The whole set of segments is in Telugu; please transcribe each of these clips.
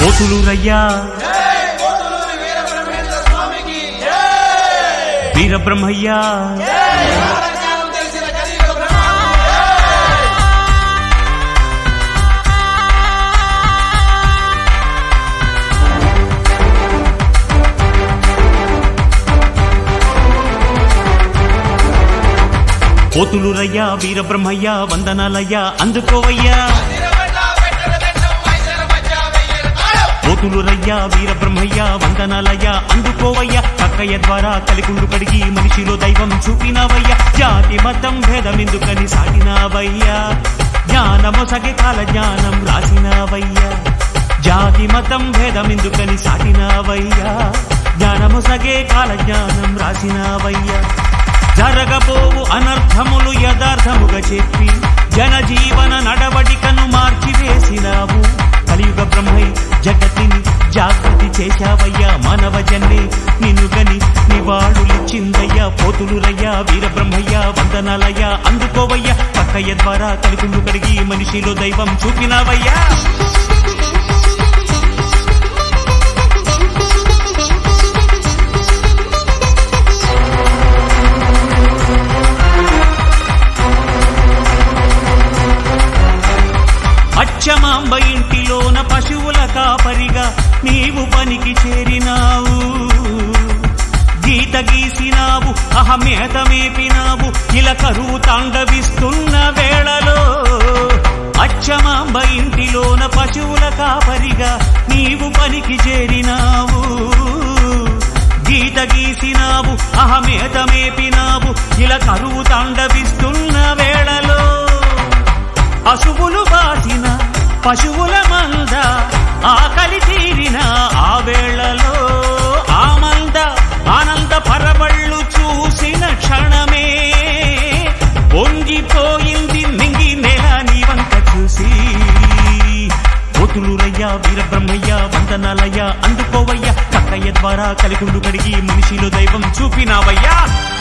పోతులూరయ్యా వీరబ్రహ్మయ్యా పోతులూరయ్యా వీరబ్రహ్మయ్యా వందనాలయ్యా అందుకోవయ్యా పోతులూరయ్యా వీరబ్రహ్మయ్యా వందనాలయ్యా అందుకోవయ్యా కక్కయ్య ద్వారా కలికుండు కడిగి మనిషిలో దైవం చూపినావయ్యా జాతి మతం భేదమెందుకని సాగినావయ్యా జ్ఞానము సగే కాల జ్ఞానం రాసినావయ్యా జాతి మతం భేదమెందుకని సాటినావయ్యా జ్ఞానము సగే కాల జ్ఞానం రాసినావయ్యా జరగబోవు అనర్థములు యథార్థముగా చెప్పి జనజీవన నడవడికను మార్చివేసినావు కలియుగ బ్రహ్మై జగతిని జాగృతి చేశావయ్యా మానవ జన్మే నిన్ను గని నివాళులిచ్చిందయ్యా పోతులురయ్యా వీరబ్రహ్మయ్యా వందనాలయ్యా అందుకోవయ్యా పక్కయ్య ద్వారా కలికుండు కడిగి మనిషిలో దైవం చూపినావయ్యా అచ్చమాంబ ఇంటిలోన పశువుల కాపరిగా నీవు పనికి చేరినావు గీత గీసినావు అహమేత మేపినావు ఇలా కరువు తాండవిస్తున్న వేళలో అచ్చమాంబ ఇంటిలోన పశువుల కాపరిగా నీవు పనికి చేరినావు గీత గీసినావు అహమేత మేపినావు ఇలా కరువు తాండవిస్తున్న వేళలో అశువులు బాసిన పశువుల మంద ఆకలి తీరిన ఆ వేళలో ఆ మంద ఆనంద పరబళ్ళు చూసిన క్షణమే పొంగిపోయింది మింగి నెల నీ వంక చూసి పోతులూరయ్యా వీరబ్రహ్మయ్య వందనాలయ్యా అందుకోవయ్యా కక్కయ్య ద్వారా కలిగుండు కడిగి మనిషిలో దైవం చూపినావయ్యా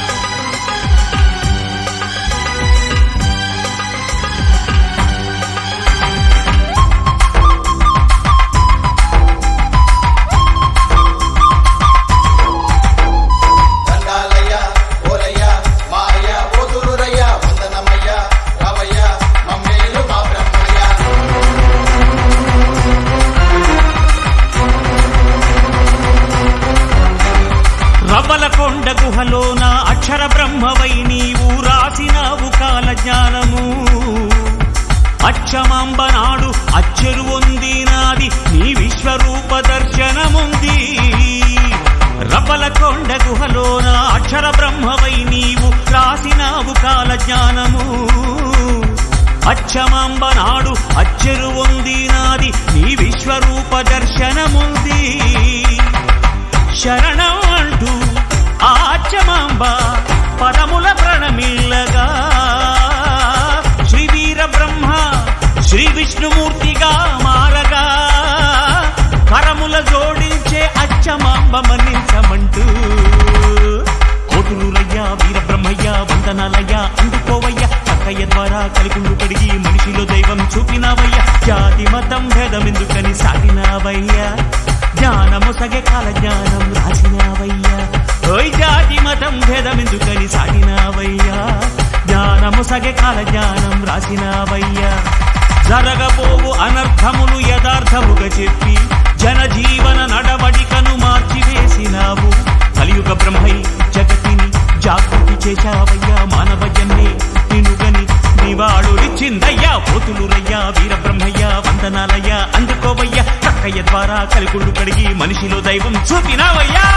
దండాలయ్య ఓరయ్య మా అయ్య పోతురురయ్య వందనమయ్య రావయ్య మమ్మేలు మా బ్రహ్మయ్య రవ్వల కొండ గుహలోన అక్షర బ్రహ్మవై నీవు రాసినావు కాల జ్ఞానము అచ్చమాంబ నాడు అచ్చెరు ఉంది నాది నీ విశ్వరూప దర్శనముంది రవ్వల కొండ గుహలోన అక్షర బ్రహ్మవై నీవు రాసినావు కాల జ్ఞానము అచ్చమాంబ నాడు అచ్చెరు ఉంది నాది నీ విశ్వరూప దర్శనముంది శరణం అంటూ ఆచమాంబ పదముల ప్రణమిల్లగా శ్రీ వీర బ్రహ్మ శ్రీ విష్ణుమూర్తిగా మారగా కరముల జోడించే అచ్చమాంబ మన్నించమంటూ కోటులయ్యా వీరబ్రహ్మయ్య వందనాలయ్యా అందుకోవయ్యా అక్కయ్య ద్వారా కలిగుండు కడిగి మనిషిలో దైవం చూపినావయ్యా జాతి మతం భేదమెందుకని సాగినావయ్యా జ్ఞానము సగే కాల జ్ఞానం రాసినావయ్యా ఓయ్ జాతి మతం భేదమెందుకని సాగినావయ్యా జ్ఞానము సగే కాల జ్ఞానం రాసినావయ్యా జరగబోవు అనర్థములు యథార్థముగా చెప్పి జనజీవన నడవడికను మార్చివేసినావు కలియుగ బ్రహ్మై జగతిని జాగృతి చేశావయ్యా మానవ జన్మే నినుగని నివాళులిచ్చిందయ్యా పోతులురయ్యా వీరబ్రహ్మయ్యా వందనాలయ్యా అందుకోవయ్యా కక్కయ్య ద్వారా కలిగుళ్ళు కడిగి మనిషిలో దైవం చూపినావయ్యా